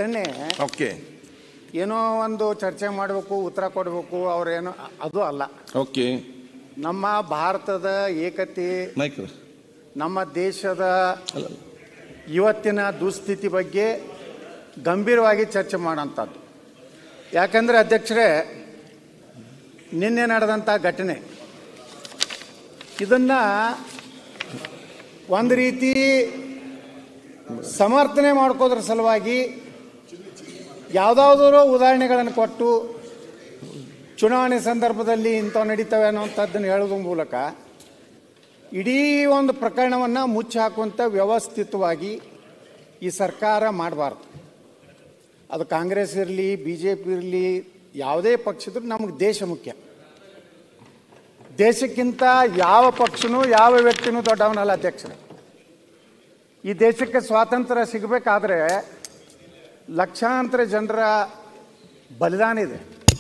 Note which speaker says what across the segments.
Speaker 1: ಘಟನೆ
Speaker 2: ಓಕೆ
Speaker 1: ಏನೋ ಒಂದು ಚರ್ಚೆ ಮಾಡಬೇಕು ಉತ್ತರ ಕೊಡಬೇಕು ಅವ್ರೇನೋ ಅದು ಅಲ್ಲ
Speaker 2: ಓಕೆ
Speaker 1: ನಮ್ಮ ಭಾರತದ ಏಕತೆ
Speaker 2: ನಾಯ್ಕ
Speaker 1: ನಮ್ಮ ದೇಶದ
Speaker 2: ಅಲ್ಲ
Speaker 1: ಇವತ್ತಿನ ದುಸ್ಥಿತಿ ಬಗ್ಗೆ ಗಂಭೀರವಾಗಿ ಚರ್ಚೆ ಮಾಡೋಂಥದ್ದು ಯಾಕಂದರೆ ಅಧ್ಯಕ್ಷರೇ ನಿನ್ನೆ ನಡೆದಂಥ ಘಟನೆ ಇದನ್ನು ಒಂದು ರೀತಿ ಸಮರ್ಥನೆ ಮಾಡ್ಕೋದ್ರ ಸಲುವಾಗಿ ಯಾವುದಾದ್ರೂ ಉದಾಹರಣೆಗಳನ್ನು ಕೊಟ್ಟು ಚುನಾವಣೆ ಸಂದರ್ಭದಲ್ಲಿ ಇಂಥವು ನಡೀತವೆ ಅನ್ನೋಂಥದ್ದನ್ನು ಹೇಳೋದ್ರ ಮೂಲಕ ಇಡೀ ಒಂದು ಪ್ರಕರಣವನ್ನು ಮುಚ್ಚಿ ಹಾಕುವಂಥ ವ್ಯವಸ್ಥಿತವಾಗಿ ಈ ಸರ್ಕಾರ ಮಾಡಬಾರ್ದು ಅದು ಕಾಂಗ್ರೆಸ್ ಇರಲಿ ಬಿ ಜೆ ಪಿ ಇರಲಿ ಯಾವುದೇ ಪಕ್ಷದ್ರು ನಮಗೆ ದೇಶ ಮುಖ್ಯ ದೇಶಕ್ಕಿಂತ ಯಾವ ಪಕ್ಷನೂ ಯಾವ ವ್ಯಕ್ತಿನೂ ದೊಡ್ಡವನಲ್ಲ ಅಧ್ಯಕ್ಷರೇ ಈ ದೇಶಕ್ಕೆ ಸ್ವಾತಂತ್ರ್ಯ ಸಿಗಬೇಕಾದ್ರೆ ಲಕ್ಷಾಂತರ ಜನರ ಬಲಿದಾನ ಇದೆ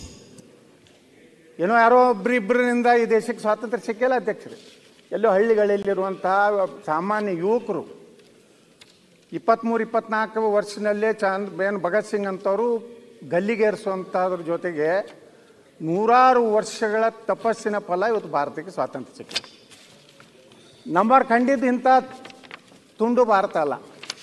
Speaker 1: ಏನೋ ಯಾರೋ ಒಬ್ಬರಿಬ್ಬರಿಂದ ಈ ದೇಶಕ್ಕೆ ಸ್ವಾತಂತ್ರ್ಯ ಸಿಕ್ಕಿಲ್ಲ ಅಧ್ಯಕ್ಷರೇ ಎಲ್ಲೋ ಹಳ್ಳಿಗಳಲ್ಲಿರುವಂತಹ ಸಾಮಾನ್ಯ ಯುವಕರು ಇಪ್ಪತ್ತ್ಮೂರು ಇಪ್ಪತ್ನಾಲ್ಕು ವರ್ಷದಲ್ಲೇ ಚಂದ್ ಬೇನ್ ಭಗತ್ ಸಿಂಗ್ ಅಂತವರು ಗಲ್ಲಿಗೇರಿಸುವಂಥದ್ರ ಜೊತೆಗೆ ನೂರಾರು ವರ್ಷಗಳ ತಪಸ್ಸಿನ ಫಲ ಇವತ್ತು ಭಾರತಕ್ಕೆ ಸ್ವಾತಂತ್ರ್ಯ ಸಿಕ್ಕಿದೆ ನಂಬರ್ ಕಂಡಿದ್ದು ಇಂಥ ತುಂಡು ಭಾರತ ಅಲ್ಲ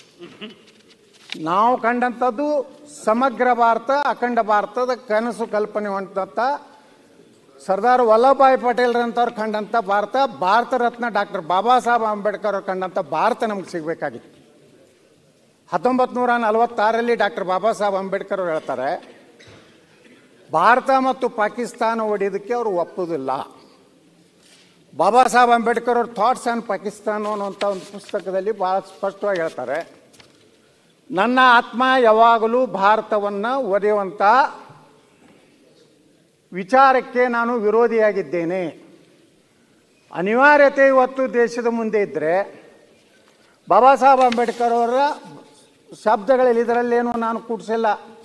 Speaker 1: ನಾವು ಕಂಡಂಥದ್ದು ಸಮಗ್ರ ಭಾರತ ಅಖಂಡ ಭಾರತದ ಕನಸು ಕಲ್ಪನೆ ಹೊಂದಂಥ ಸರ್ದಾರ್ ವಲ್ಲಭಭಾಯಿ ಪಟೇಲ್ರಂಥವ್ರು ಕಂಡಂಥ ಭಾರತ ಭಾರತ ರತ್ನ ಡಾಕ್ಟರ್ ಬಾಬಾ ಸಾಹೇಬ್ ಅಂಬೇಡ್ಕರ್ ಅವ್ರು ಕಂಡಂಥ ಭಾರತ ನಮ್ಗೆ ಸಿಗಬೇಕಾಗಿತ್ತು ಹತ್ತೊಂಬತ್ತು ನೂರ ನಲವತ್ತಾರರಲ್ಲಿ ಡಾಕ್ಟರ್ ಬಾಬಾ ಸಾಹೇಬ್ ಅಂಬೇಡ್ಕರ್ ಅವರು ಹೇಳ್ತಾರೆ ಭಾರತ ಮತ್ತು ಪಾಕಿಸ್ತಾನ ಒಡೆಯೋದಕ್ಕೆ ಅವರು ಒಪ್ಪುವುದಿಲ್ಲ ಬಾಬಾ ಸಾಹೇಬ್ ಅಂಬೇಡ್ಕರ್ ಅವ್ರ ಥಾಟ್ಸ್ ಆನ್ ಪಾಕಿಸ್ತಾನ ಅನ್ನುವಂಥ ಒಂದು ಪುಸ್ತಕದಲ್ಲಿ ಭಾಳ ಸ್ಪಷ್ಟವಾಗಿ ಹೇಳ್ತಾರೆ ನನ್ನ ಆತ್ಮ ಯಾವಾಗಲೂ ಭಾರತವನ್ನು ಒಡೆಯುವಂಥ ವಿಚಾರಕ್ಕೆ ನಾನು ವಿರೋಧಿಯಾಗಿದ್ದೇನೆ ಅನಿವಾರ್ಯತೆ ಇವತ್ತು ದೇಶದ ಮುಂದೆ ಇದ್ದರೆ ಬಾಬಾ ಸಾಹೇಬ್ ಅಂಬೇಡ್ಕರ್ ಅವರ ಶಬ್ದಗಳಲ್ಲಿ ಇದರಲ್ಲೇನು ನಾನು ಕೂಡಿಸಿಲ್ಲ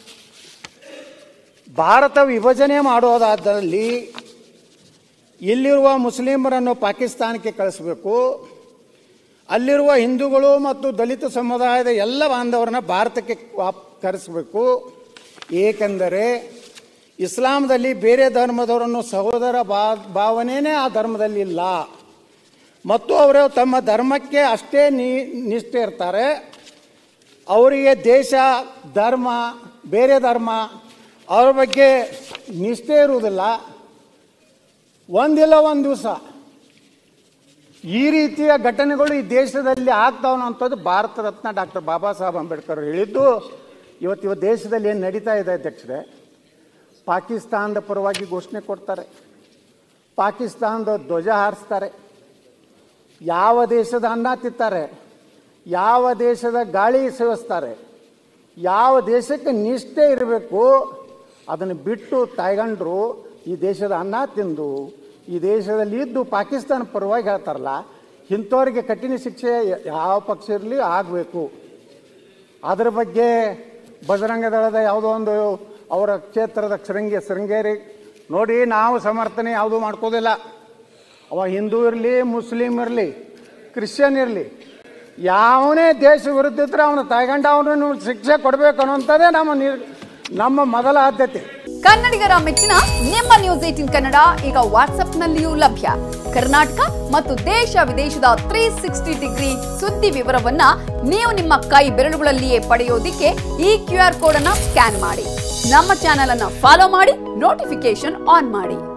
Speaker 1: ಭಾರತ ವಿಭಜನೆ ಮಾಡೋದಾದಲ್ಲಿ ಇಲ್ಲಿರುವ ಮುಸ್ಲಿಮರನ್ನು ಪಾಕಿಸ್ತಾನಕ್ಕೆ ಕಳಿಸಬೇಕು ಅಲ್ಲಿರುವ ಹಿಂದೂಗಳು ಮತ್ತು ದಲಿತ ಸಮುದಾಯದ ಎಲ್ಲ ಬಾಂಧವರನ್ನ ಭಾರತಕ್ಕೆ ವಾಪ್ ಕರೆಸಬೇಕು ಏಕೆಂದರೆ ಇಸ್ಲಾಂದಲ್ಲಿ ಬೇರೆ ಧರ್ಮದವರನ್ನು ಸಹೋದರ ಬಾ ಭಾವನೆಯೇ ಆ ಧರ್ಮದಲ್ಲಿ ಇಲ್ಲ ಮತ್ತು ಅವರು ತಮ್ಮ ಧರ್ಮಕ್ಕೆ ಅಷ್ಟೇ ನಿ ನಿಷ್ಠೆ ಇರ್ತಾರೆ ಅವರಿಗೆ ದೇಶ ಧರ್ಮ ಬೇರೆ ಧರ್ಮ ಅವ್ರ ಬಗ್ಗೆ ನಿಷ್ಠೆ ಇರುವುದಿಲ್ಲ ಒಂದಿಲ್ಲ ಒಂದು ದಿವಸ ಈ ರೀತಿಯ ಘಟನೆಗಳು ಈ ದೇಶದಲ್ಲಿ ಆಗ್ತಾವ ಅಂಥದ್ದು ಭಾರತ ರತ್ನ ಡಾಕ್ಟರ್ ಬಾಬಾ ಸಾಹೇಬ್ ಅಂಬೇಡ್ಕರ್ ಹೇಳಿದ್ದು ಇವತ್ತು ಇವತ್ತು ದೇಶದಲ್ಲಿ ಏನು ನಡೀತಾ ಇದೆ ಅಧ್ಯಕ್ಷರೇ ಪಾಕಿಸ್ತಾನದ ಪರವಾಗಿ ಘೋಷಣೆ ಕೊಡ್ತಾರೆ ಪಾಕಿಸ್ತಾನದ ಧ್ವಜ ಹಾರಿಸ್ತಾರೆ ಯಾವ ದೇಶದ ಅನ್ನ ತಿತ್ತಾರೆ ಯಾವ ದೇಶದ ಗಾಳಿ ಸೇವಿಸ್ತಾರೆ ಯಾವ ದೇಶಕ್ಕೆ ನಿಷ್ಠೆ ಇರಬೇಕು ಅದನ್ನು ಬಿಟ್ಟು ತಾಯ್ಗಂಡ್ರು ಈ ದೇಶದ ಅನ್ನ ತಿಂದು ಈ ದೇಶದಲ್ಲಿ ಇದ್ದು ಪಾಕಿಸ್ತಾನ ಪರವಾಗಿ ಹೇಳ್ತಾರಲ್ಲ ಇಂಥವ್ರಿಗೆ ಕಠಿಣ ಶಿಕ್ಷೆ ಯಾವ ಪಕ್ಷ ಇರಲಿ ಆಗಬೇಕು ಅದರ ಬಗ್ಗೆ ಬಜರಂಗ ದಳದ ಯಾವುದೋ ಒಂದು ಅವರ ಕ್ಷೇತ್ರದ ಶೃಂಗೇ ಶೃಂಗೇರಿ ನೋಡಿ ನಾವು ಸಮರ್ಥನೆ ಯಾವುದೂ ಮಾಡ್ಕೋದಿಲ್ಲ ಅವ ಹಿಂದೂ ಇರಲಿ ಮುಸ್ಲಿಮ್ ಇರಲಿ ಕ್ರಿಶ್ಚಿಯನ್ ಇರಲಿ ಯಾವನೇ ದೇಶ ವಿರುದ್ಧ ಇದ್ರೆ ಅವನ ತಾಯ್ಗಂಡ ಅವನು ಶಿಕ್ಷೆ ಕೊಡಬೇಕು ಅನ್ನೋಂಥದ್ದೇ ನಮ್ಮ ನಿರ್ ನಮ್ಮ ಮೊದಲ ಆದ್ಯತೆ
Speaker 3: ಕನ್ನಡಿಗರ ಮೆಚ್ಚಿನ ನಿಮ್ಮ ನ್ಯೂಸ್ ಏಟಿನ್ ಕನ್ನಡ ಈಗ ವಾಟ್ಸ್ಆಪ್ನಲ್ಲಿಯೂ ಲಭ್ಯ ಕರ್ನಾಟಕ ಮತ್ತು ದೇಶ ವಿದೇಶದ ತ್ರೀ ಸಿಕ್ಸ್ಟಿ ಡಿಗ್ರಿ ಸುದ್ದಿ ವಿವರವನ್ನ ನೀವು ನಿಮ್ಮ ಕೈ ಬೆರಳುಗಳಲ್ಲಿಯೇ ಪಡೆಯೋದಿಕ್ಕೆ ಈ ಕ್ಯೂ ಆರ್ ಕೋಡ್ ಅನ್ನ ಸ್ಕ್ಯಾನ್ ಮಾಡಿ ನಮ್ಮ ಚಾನೆಲ್ ಅನ್ನ ಫಾಲೋ ಮಾಡಿ ನೋಟಿಫಿಕೇಶನ್ ಆನ್ ಮಾಡಿ